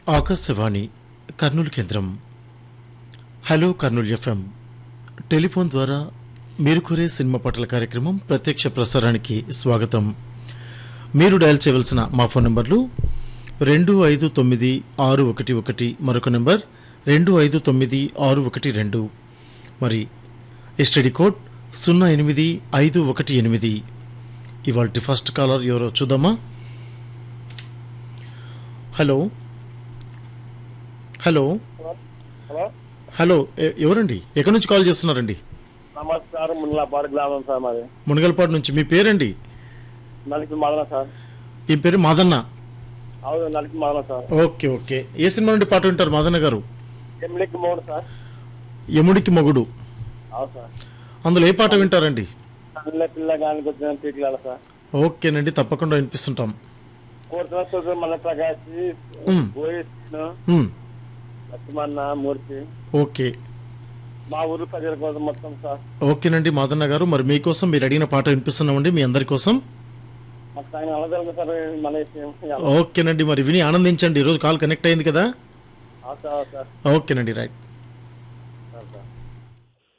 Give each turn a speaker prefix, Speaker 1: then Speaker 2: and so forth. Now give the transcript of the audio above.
Speaker 1: ఆకాశవాణి కర్నూలు కేంద్రం hello Kurnool FM telephone ద్వారా మీరు కోరే సినిమా పాటల కార్యక్రమం ప్రత్యక్ష ప్రసారానికి స్వాగతం మీరు డయల్ చేయవలసిన మా ఫోన్ నంబర్లు రెండు ఐదు తొమ్మిది ఆరు ఒకటి ఒకటి మరొక నెంబర్ రెండు ఐదు తొమ్మిది ఆరు ఒకటి రెండు మరి ఎస్టడీ కోడ్ సున్నా ఎనిమిది ఐదు ఒకటి ఎనిమిది ఇవాళ ఫస్ట్ కాలర్ ఎవరో చూద్దామా హలో హలో
Speaker 2: హలో
Speaker 1: హలో ఎ- ఎవరండి ఎక్కడి నుంచి కాల్ చేస్తున్నారండి
Speaker 2: నమస్కారం మున్లాపాడు గ్రామం సార్ మాది
Speaker 1: మునగల్పాడు నుంచి మీ పేరండి
Speaker 2: నలిపి మదన సార్
Speaker 1: ఈ పేరు మాదన్న
Speaker 2: అవును నలిపి మదన సార్
Speaker 1: ఓకే ఓకే ఏ సినిమా నుండి పాట వింటారు మాదన్న గారు
Speaker 2: ఎమ్మెల్యేకి మూడు సార్
Speaker 1: యముడికి మొగుడు
Speaker 2: అవును సార్
Speaker 1: అందులో ఏ పాట వింటారండి
Speaker 2: పిల్ల పిల్ల గానికి వచ్చిన పీకిలాల సార్
Speaker 1: ఓకేనండి తప్పకుండా వినిపిస్తుంటాం
Speaker 2: కోరుతున్న సూత్రం మన ప్రకాష్
Speaker 1: మ్.
Speaker 2: గోయిష్ను
Speaker 1: ఉమ్,
Speaker 2: లక్ష్మణ మూర్తి
Speaker 1: ఓకే
Speaker 2: మా ఊరు ప్రజల కోసం మొత్తం సార్
Speaker 1: ఓకేనండి మాదన్న గారు మరి మీకోసం మీరు అడిగిన పాట వినిపిస్తున్నామండి మీ అందరి కోసం
Speaker 2: మాకు ఆయన అలదలుగు సార్ మన విషయం
Speaker 1: ఓకేనండి మరి విని ఆనందించండి ఈరోజు కాల్ కనెక్ట్ అయింది కదా
Speaker 2: అవును సార్ అవును సార్
Speaker 1: ఓకేనండి రైట్